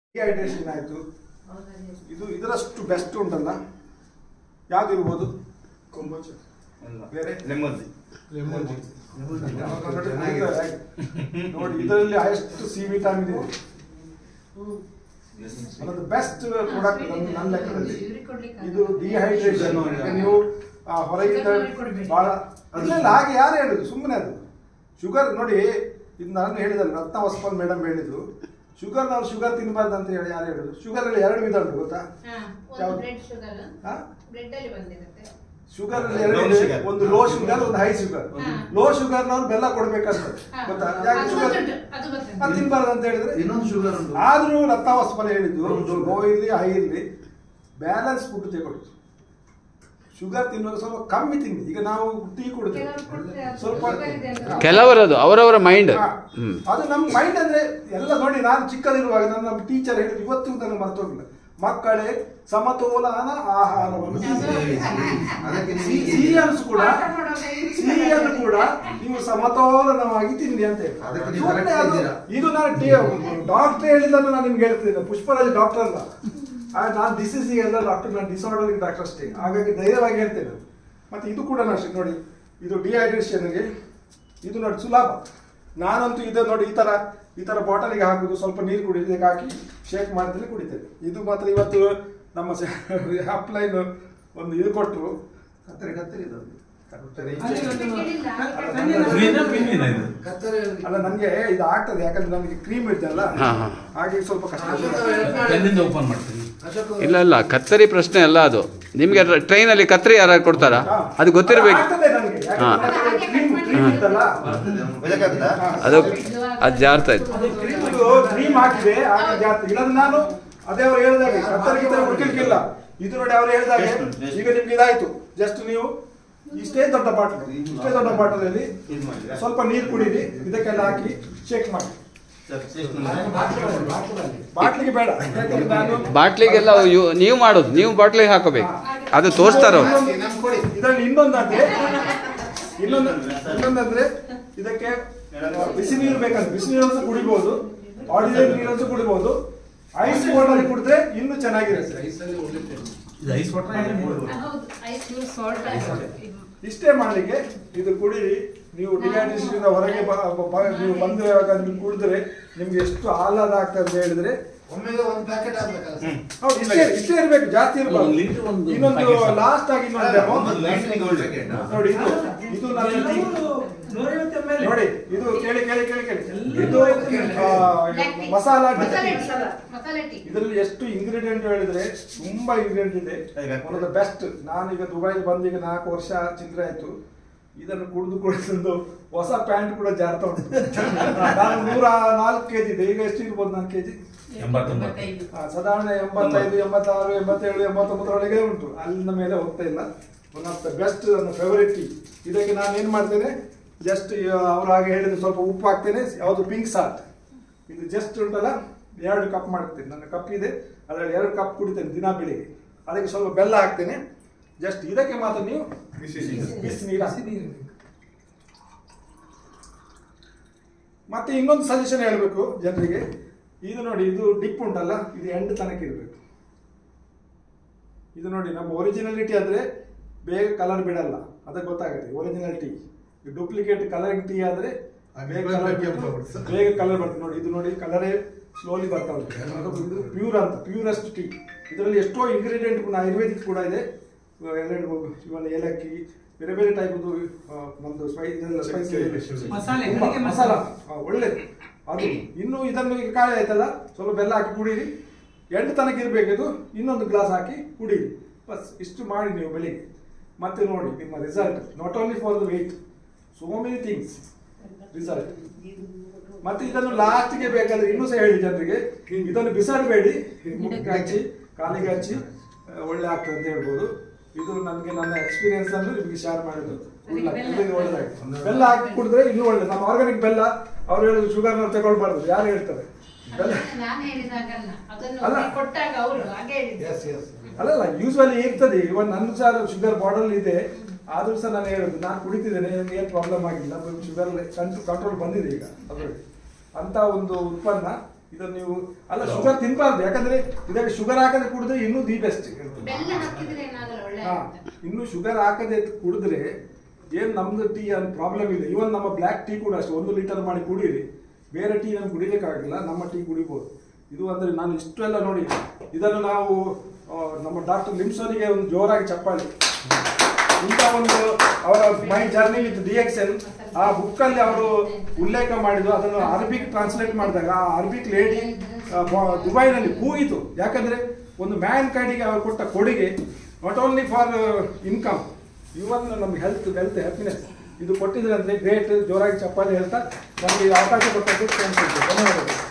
Dehydration ಆಯಿತು ಇದು ಇದರಷ್ಟು best ಉಂಟಲ್ಲ ಯಾವ್ದು ಇರ್ಬೋದು ಬೇರೆ ಲೆಮನ್ ನೋಡಿ ಇದರಲ್ಲಿ ಎಷ್ಟು ಸಿ ವಿಟಾಮಿನ್ ಇದೆ ಅದೊಂದು ಬೆಸ್ಟ್ ಪ್ರಾಡಕ್ಟ್ ನನ್ನ ಲೆಕ್ಕದಲ್ಲಿ ಇದು ಡಿಹೈಡ್ರೇಷನ್ ನೀವು ಆ, ಹೊರಗಿಂದ ಬಹಳ ಇಲ್ಲ ಹಾಗೆ ಯಾರು ಹೇಳುದು ಸುಮ್ಮನೆ ಅದು ಶುಗರ್ ನೋಡಿ ಇದು ನಾನು ಹೇಳಿದಲ್ಲ ರತ್ನ ವಸ್ಪನ್ ಮೇಡಮ್ ಹೇಳಿದ್ದು ಶುಗರ್ ನಾವು ಶುಗರ್ ತಿನ್ನಬಾರ್ದು ಅಂತ ಹೇಳಿ ಯಾರು ಹೇಳುದು ಶುಗರ್ ಅಲ್ಲಿ ಎರಡು ವಿಧ ಉಂಟು ಗೊತ್ತಾ ಯಾವ್ದು? ಬ್ರೆಡ್ ಶುಗರ್ ಹಾ? ಬ್ರೆಡ್ ಅಲ್ಲಿ ಬಂದಿರುತ್ತೆ ಶುಗರ್ ಅಲ್ಲಿ Low ಎರಡು ಇದೆ. sugar. ಒಂದು ಲೋ ಶುಗರ್ ಒಂದು ಹೈ ಶುಗರ್ ಹಾ. ಲೋ ಶುಗರ್ ನಾವು ಬೆಲ್ಲ ಕೊಡ್ಬೇಕಂತ ಹಾ. ಗೊತ್ತಾ ಯಾಕೆ ಅದು ಶುಗರ್ ಗೊತ್ತುಂಟು, ಅದು ಗೊತ್ತುಂಟು. ಅದು ತಿನ್ಬಾರ್ದು ಅಂತ ಹೇಳಿದ್ರೆ ಇನ್ನೊಂದು ಶುಗರ್ ಉಂಟು ಆದ್ರೂ ರಕ್ತಾವಸ್ಪನ ಹೇಳಿದ್ದು ಲೋ ಇರ್ಲಿ ಹೈ ಇರ್ಲಿ ಬ್ಯಾಲೆನ್ಸ್ ಫುಡ್ ತಗೊಳ್ಳಿ ಶುಗರ್ ತಿನ್ನುವಾಗ ಸ್ವಲ್ಪ ಕಮ್ಮಿ ತಿನ್ನಿ ಈಗ ನಾವು ಟೀ ಕುಡಿದ್ವಿ ಕೆಲವ್ರು ಕೊಡ್ತಾರೆ, ಅದು ಸ್ವಲ್ಪ sugar ಇದೆ ಅಂತ. ಕೆಲವರದು ಅವರವರ ಮೈಂಡ್ ಹಾ. ಹ್ಮ್ ಅದು ನಮ್ಮ ಮೈಂಡ್ ಅಂದ್ರೆ ಎಲ್ಲ ನೋಡಿ ನಾನು ಚಿಕ್ಕದಿರುವಾಗ ನನ್ನ ನಮ್ಮ ಟೀಚರ್ ಹೇಳಿದ್ರು ಇವತ್ತು ನನಗೆ ಮರ್ತೋಗಿಲ್ಲ ಮಕ್ಕಳೇ ಸಮತೋಲನ ಆಹಾರವನ್ನು ತಿನ್ನಿ. ಅದಕ್ಕೆ ಸಿ- ನಿಮಗೆ ಸಿಹಿಯನ್ನು ಕೂಡ ಪಾಠ ಮಾಡುವಾಗ ಇಂಗ್ಲಿಷ್ ಸಿಹಿಯನ್ನು ಕೂಡ ನೀವು ಸಮತೋಲನವಾಗಿ ತಿನ್ನಿ ಅಂತ ಹೇಳಿ ಅದಕ್ಕೆ ನೀವು ಸುಮ್ನೆ correct ಅದು- ಇದ್ದೀರಾ. ಇದು ನಾನು ಡಾಕ್ಟರ್ ಹೇಳಿದ್ದನ್ನು ನಾನು ನಿಮ್ಗೆ ಹೇಳ್ತೀನಿ ಪುಷ್ಪರಾಜ್ ಡಾಕ್ಟರ್ ಅಲ್ಲ ಆ, ನಾನು ಡಿಸೀಸ್ ಎಲ್ಲ ಡಾಕ್ಟರ್ ನಾನು ಡಿಸಾರ್ಡರ್ ಡಾಕ್ಟರ್ ಅಷ್ಟೇ ಹಾಗಾಗಿ ಧೈರ್ಯವಾಗಿ ಹೇಳ್ತೇನೆ ಮತ್ತೆ ಇದು ಕೂಡ ಅಷ್ಟೇ ನೋಡಿ ಇದು ಡಿಹೈಡ್ರೇಷನ್ಗೆ ಇದು ನೋಡಿ ಸುಲಭ ನಾನಂತೂ ಇದು ನೋಡಿ ಈ ತರ ಈ ತರ ಬಾಟಲಿಗೆ ಹಾಕುದು ಸ್ವಲ್ಪ ನೀರು ಕುಡಿ ಇದಕ್ಕೆ ಹಾಕಿ ಶೇಕ್ ಮಾಡಿದ್ರೆ ಕುಡಿತೇನೆ ಇದು ಮಾತ್ರ ಇವತ್ತು ನಮ್ಮ ಅಪ್ಲೈನ್ ಒಂದು ಇದು ಕೊಟ್ಟರು ಕತ್ತರಿ ಕತ್ತರಿ ಇದು. ಕತ್ತರಿ ಕೇಳಿಲ್ಲ, ಕತ್ತರಿ ಅಲ್ಲ ನನಗೆ ಇದು ಆಗ್ತದೆ ಯಾಕಂದ್ರೆ ನನಗೆ ಕ್ರೀಮ್ ಇದೆಯಲ್ಲ ಹಾ, ಹಾ. ಹಾಗೆ ಸ್ವಲ್ಪ ಕಷ್ಟ ಎಲ್ಲಿಂದ ಓಪನ್ ಮಾಡ್ತೀನಿ ಅಶೋಕ್ ಇಲ್ಲ ಇಲ್ಲ ಕತ್ತರಿ ಪ್ರಶ್ನೆ ಅಲ್ಲ ಅದು ನಿಮಗೆ ಟ್ರೈನಲ್ಲಿ ಕತ್ತರಿ ಯಾರು ಕೊಡ್ತಾರಾ ಅದು ಗೊತ್ತಿರಬೇಕು ಆಗ್ತದೆ ನನಗೆ ಹಾ. ಕ್ರೀಮ್ ಕ್ರೀಮ್ ಇತ್ತಲ್ಲ ಬೆಳಕಾಗ್ತದಾ ಅದು ಅದು ಜಾರ್ತಾ ಇತ್ತು ಅದು ಕ್ರೀಮ್ ಕ್ರೀಮ್ ಹಾಕಿದೆ ಆಗ ಜಾಸ್ತಿ ಇಲ್ಲದ್ರೆ ನಾನು ಅದೇ ಅವ್ರು ಹೇಳಿದಾಗ ಕತ್ತರಿಗೆ ಹುಡುಕಿಲ್ಲ ಇದು ನೋಡಿ ಅವ್ರು ಹೇಳಿದಾಗ ಎಷ್ಟು? ಎಷ್ಟು? ಈಗ ನಿಮ್ಗೆ ಇದಾಯ್ತು ಜಸ್ಟ್ ನೀವು ಇಷ್ಟೇ ದೊಡ್ಡ ಬಾಟಲ್ ಇಷ್ಟೇ ದೊಡ್ಡ ಬಾಟಲಲ್ಲಿ ಇದು ಮಾಡಿದ್ರಾ? ಸ್ವಲ್ಪ ನೀರು ಕುಡೀರಿ ಇದಕ್ಕೆಲ್ಲ ಹಾಕಿ ಶೇಕ್ ಮಾಡಿ ಸರ್, ಎಷ್ಟು? ಬಾಟ್ಲಿಗೆ ಬೇಡ ಯಾಕಂದ್ರೆ ನಾನು ಬಾಟ್ಲಿಗೆಲ್ಲ ಯು- ನೀವು ಮಾಡೋದು ನೀವು ಬಾಟ್ಲಿಗೆ ಹಾಕೋಬೇಕು ಅದು ತೋರಿಸ್ತಾರ ಅವ್ರು ಇನ್ನೊಂದು- ಇದರಲ್ಲಿ ಇನ್ನೊಂದಂದ್ರೆ ಇನ್ನೊಂದು ಇನ್ನೊಂದಂದ್ರೆ ಇದಕ್ಕೆ ಬಿಸಿ ನೀರು ಬೇಕಂದ್ರೆ ಬಿಸಿ ನೀರು ಸಹ ಕುಡಿಬಹುದು ಆರ್ಡಿನರಿ ನೀರು ಸಹ ಕುಡಿಬಹುದು ಐಸ್ ವಾಟರ್ ಕುಡಿದ್ರೆ ಇನ್ನೂ ಚೆನ್ನಾಗಿರುತ್ತೆ ಇದು ಐಸ್ ವಾಟರ್ ಹೌದು ಐಸ್ ಸಾಲ್ಟ್ ಇಷ್ಟೇ ಮಾಡಲಿಕ್ಕೆ ಇದು ಕುಡೀರಿ ನೀವು ಡಿಹೈಡ್ರೇಷನ್ ಹೊರಗೆ ಬ- ಬ- ಬ- ನೀವು ಬಂದಿರುವಾಗ ನೀವು ಕುಡಿದ್ರೆ ನಿಮ್ಗೆ ಎಷ್ಟು ಆಹ್ಲಾದ ಆಗ್ತದೆ ಅಂತ ಹೇಳಿದ್ರೆ ಒಮ್ಮೆಗೆ ಒಂದು ಪ್ಯಾಕೆಟ್ ಆಗ್ಬೇಕಲ್ಲ ಸರ್? ಹೌದು ಇಷ್ಟೇ ಇಷ್ಟೇ ಇರಬೇಕು ಜಾಸ್ತಿ ಇರಬಾರ್ದು ಒಂದು liter ಒಂದು ಇನ್ನೊಂದು packet ಸಾಕು. ಲಾಸ್ಟ್ ಆಗಿ ಇನ್ನೊಂದು demo. ಒಂದು ಲೈಟ್ನಿಂಗ್ ಒಳ್ಳೆ. ನೋಡಿ ಇದು ಇದು ನನ್ನ ಟೀ ನೋಡಿ ಇದು ಕೇಳಿ ಕೇಳಿ ಕೇಳಿ ಕೇಳಿ ಇದು ಆ, ಮಸಾಲಾ ಮಸಾಲೆ ಟೀ. ಟೀ ಮಸಾಲೆ ಟೀ ಇದರಲ್ಲಿ ಎಷ್ಟು ಇಂಗ್ರೀಡಿಯೆಂಟ್ ಹೇಳಿದ್ರೆ ತುಂಬಾ ಇಂಗ್ರೀಡಿಯೆಂಟ್ ಇದೆ ಹೇಗೆ? ಒನ್ ಆಫ್ ದ ಬೆಸ್ಟ್ ನಾನೀಗ ದುಬೈ ಬಂದು ಈಗ ನಾಲ್ಕು ವರ್ಷ ಚಿಲ್ಲರೆ ಆಯ್ತು ಇದನ್ನು ಕುಡಿದು ಕುಡಿದು ಹೊಸ ಪ್ಯಾಂಟ್ ಕೂಡ ಜಾರ್ತಾ ಉಂಟು ನಾನು ನೂರ ನಾಲ್ಕು ಕೆಜಿ ಇದೆ ಈಗ ಎಷ್ಟು ಇರ್ಬೋದು ನಾಲ್ಕು ಕೆಜಿ ಎಂಬತ್ತೊಂಬತ್ತು ಸಾಧಾರಣ ಎಂಬತ್ತೈದು ಎಂಬತ್ತಾರು ಎಂಬತ್ತೇಳು ಎಂಬತ್ತೊಂಬತ್ತರೊಳಗೆ ಉಂಟು ಅಲ್ಲಿಂದ ಮೇಲೆ ಹೋಗ್ತಾ ಇಲ್ಲ ಒನ್ ಆಫ್ ದ ಬೆಸ್ಟ್ ನನ್ನ ಫೇವರಿಟ್ ಟೀ ಇದಕ್ಕೆ ನಾನು ಏನು ಮಾಡ್ತೇನೆ ಜಸ್ಟ್ ಅವ್ರು ಹಾಗೆ ಹೇಳಿದ್ರೆ ಸ್ವಲ್ಪ ಉಪ್ಪು ಹಾಕ್ತೇನೆ ಯಾವುದು ಪಿಂಕ್ ಸಾಲ್ಟ್ ಇದು ಜಸ್ಟ್ ಉಂಟಲ್ಲ ಎರಡು ಕಪ್ ಮಾಡ್ತೇನೆ ನನ್ನ ಕಪ್ ಇದೆ ಅದರಲ್ಲಿ ಎರಡು ಕಪ್ ಕುಡಿತೇನೆ ದಿನ ಬೆಳಿಗ್ಗೆ ಅದಕ್ಕೆ ಸ್ವಲ್ಪ ಬೆಲ್ಲ ಹಾಕ್ತೇನೆ ಜಸ್ಟ್ ಇದಕ್ಕೆ ಮಾತ್ರ ನೀವು ಬಿಸಿ ನೀರು ಹಾಕಿ ಮತ್ತೆ ಇನ್ನೊಂದು ಸಜೆಷನ್ ಹೇಳಬೇಕು ಜನರಿಗೆ ಇದು ನೋಡಿ ಇದು ಡಿಪ್ ಉಂಟಲ್ಲ ಇದು ಎಂಡ್ ತನಕ ಇರಬೇಕು ಇದು ನೋಡಿ ನಮ್ಮ ಒರಿಜಿನಾಲಿಟಿ ಆದ್ರೆ ಬೇಗ ಕಲರ್ ಬಿಡಲ್ಲ ಅದಕ್ಕೆ ಗೊತ್ತಾಗುತ್ತೆ ಒರಿಜಿನಾಲಿಟಿ ಡೂಪ್ಲಿಕೇಟ್ ಕಲರಿಂಗ್ ಟೀ ಆದ್ರೆ ಬೇಗ ಕಲರ್ ಬೇಗ ಕಲರ್ ಬರ್ತದೆ ನೋಡಿ ಇದು ನೋಡಿ ಕಲರೇ ಸ್ಲೋಲಿ ಬರ್ತಾ ಉಂಟು ಇದು ಪ್ಯೂರ್ ಅಂತ ಪ್ಯೂರೆಸ್ಟ್ ಟೀ ಇದರಲ್ಲಿ ಎಷ್ಟೋ ಇಂಗ್ರೀಡಿಯೆಂಟ್ ಆಯುರ್ವೇದಿಕ್ ಕೂಡ ಇದೆ ಎರಡು ಇವನ್ ಏಲಕ್ಕಿ ಬೇರೆ ಬೇರೆ ಟೈಪ್ ನಮ್ದು ಸ್ಪೈಸ್ ಸ್ಪೈಸ್ ಮಸಾಲೆ, ತುಂಬಾ ಅಡಿಗೆ ಮಸಾಲ ಮಸಾಲೆ. ಹಾ, ಒಳ್ಳೇದು ಅದು ಇನ್ನು ಇದನ್ನು ಈಗ ಕಾಳೆ ಆಯ್ತಲ್ಲ ಸ್ವಲ್ಪ ಬೆಲ್ಲ ಹಾಕಿ ಕುಡೀರಿ ಎಂಟು ತನಕ ಇರಬೇಕು ಇದು ಇನ್ನೊಂದು ಗ್ಲಾಸ್ ಹಾಕಿ ಕುಡೀರಿ ಬಸ್ ಇಷ್ಟು ಮಾಡಿ ನೀವು ಬೆಳಿಗ್ಗೆ ಮತ್ತೆ ನೋಡಿ ನಿಮ್ಮ result not only for the weight so many things result ಮತ್ತೆ ಇದನ್ನು ಲಾಸ್ಟ್ಗೆ ಬೇಕಾದ್ರೆ ಇನ್ನೂ ಸಹ ಹೇಳಿ ಜನರಿಗೆ ಇದನ್ನು ಬಿಸಾಡಬೇಡಿ ಮುಖಕ್ಕೆ ಹಚ್ಚಿ ಕಾಲಿಗೆ ಹಚ್ಚಿ ಆ, ಒಳ್ಳೆ ಆಗ್ತದೆ ಅಂತ ಹೇಳ್ಬೋದು ಇದು ನನಗೆ ನನ್ನ ಎಕ್ಸ್ಪೀರಿಯನ್ಸ್ ಅನ್ನು ನಿಮಗೆ ಶೇರ್ ಮಾಡಿದ್ದು ಒಳ್ಳೆ- ಎಲ್ಲರಿಗೂ ಒಳ್ಳೆದಾಗಿದೆ ಬೆಲ್ಲ ಹಾಕಿ ಕುಡಿದ್ರೆ ಇನ್ನೂ ಒಳ್ಳೆ ನಮ್ಮ ಆರ್ಗಾನಿಕ್ ಬೆಲ್ಲ ಅವ್ರು ಹೇಳಿದ್ರು ಶುಗರ್ ತಗೊಳ್ಬಾರ್ದು ಯಾರು ಹೇಳ್ತಾರೆ ಬೆಲ್ಲ ನಾನು ಹೇಳಿದಾಗಲ್ಲ ಅದನ್ನು ಅಲ್ಲ. ಕೊಟ್ಟಾಗ ಅವರು ಹಾಗೆ ಹೇಳಿದ್ರು Yes, yes. ಅಲ್ಲಲ್ಲ ಯೂಸ್ವಲಿ ಇರ್ತದೆ ಇವನ್ ನನ್ನ ಸಹ ಶುಗರ್ ಬಾಟಲ್ ಇದೆ ಆದ್ರೂ ಸಹ ನಾನು ಹೇಳುದು ನಾನು ಕುಡಿತಿದ್ದೇನೆ ನನಗೆ ಏನು ಪ್ರಾಬ್ಲಮ್ ಆಗಿಲ್ಲ ಶುಗರ್ ಕಂಟ್ರೋಲ್ ಬಂದಿದೆ ಈಗ ಅದರಲ್ಲಿ ಅಂತ ಒಂದು ಉತ್ಪನ್ನ ಇದನ್ನು ನೀವು ಅಲ್ಲ ಶುಗರ್ ತಿನ್ಬಾರ್ದು ಯಾಕಂದ್ರೆ ಇದಕ್ಕೆ ಶುಗರ್ ಹಾಕದೆ ಕುಡಿದ್ರೆ ಇನ್ನೂ ದಿ ಬೆಸ್ಟ್ ಬೆಲ್ಲ ಹಾಕಿದ್ರೆ ಏನಾಗಲ್ಲ ಒಳ್ಳೆ ಹಾ ಆಗುತ್ತೆ. ಇನ್ನು ಶುಗರ್ ಹಾಕದೆ ಕುಡಿದ್ರೆ ಏನ್ ನಮ್ದು ಟೀ ಏನು ಪ್ರಾಬ್ಲಮ್ ಇಲ್ಲ ಇವನ್ ನಮ್ಮ ಬ್ಲ್ಯಾಕ್ ಟೀ ಕೂಡ ಅಷ್ಟೇ ಒಂದು ಲೀಟರ್ ಮಾಡಿ ಕುಡೀರಿ ಬೇರೆ ಟೀ ನಮ್ಗೆ ಕುಡಿಲಿಕ್ಕಾಗಿಲ್ಲ ನಮ್ಮ ಟೀ ಕುಡಿಬೋದು ಇದು ಅಂದ್ರೆ ನಾನು ಇಷ್ಟು ಎಲ್ಲ ನೋಡಿ ಇದನ್ನು ನಾವು ಆ, ನಮ್ಮ ಡಾಕ್ಟರ್ ಲಿಮ್ಸೋನಿಗೆ ಒಂದು ಜೋರಾಗಿ ಚಪ್ಪಾಳಿ ಇಂಥ ಒಂದು ಅವರ my journey with D X L ಆ ಬುಕ್ಕಲ್ಲಿ ಅವರು ಉಲ್ಲೇಖ ಮಾಡಿದ್ರು ಅದನ್ನು ಅರಬಿಕ್ ಟ್ರಾನ್ಸ್ಲೇಟ್ ಮಾಡಿದಾಗ ಆ ಅರಬಿಕ್ ಲೇಡಿ ದುಬೈನಲ್ಲಿ ಕೂಗಿತು ಯಾಕಂದ್ರೆ ಒಂದು ಮ್ಯಾನ್ ಕೈಡಿಗೆ ಅವರು ಕೊಟ್ಟ ಕೊಡುಗೆ not only for income even ನಮ್ಗೆ ಹೆಲ್ತ್ ವೆಲ್ತ್ ಹ್ಯಾಪಿನೆಸ್ ಇದು ಕೊಟ್ಟಿದ್ರೆ ಅಂದ್ರೆ ಗ್ರೇಟ್ ಜೋರಾಗಿ ಚಪ್ಪಾಳಿ ಹೇಳ್ತಾ ನಮಗೆ ಅವಕಾಶ ಕೊಟ್ಟದ್ದು ಧನ್ಯವಾದಗಳು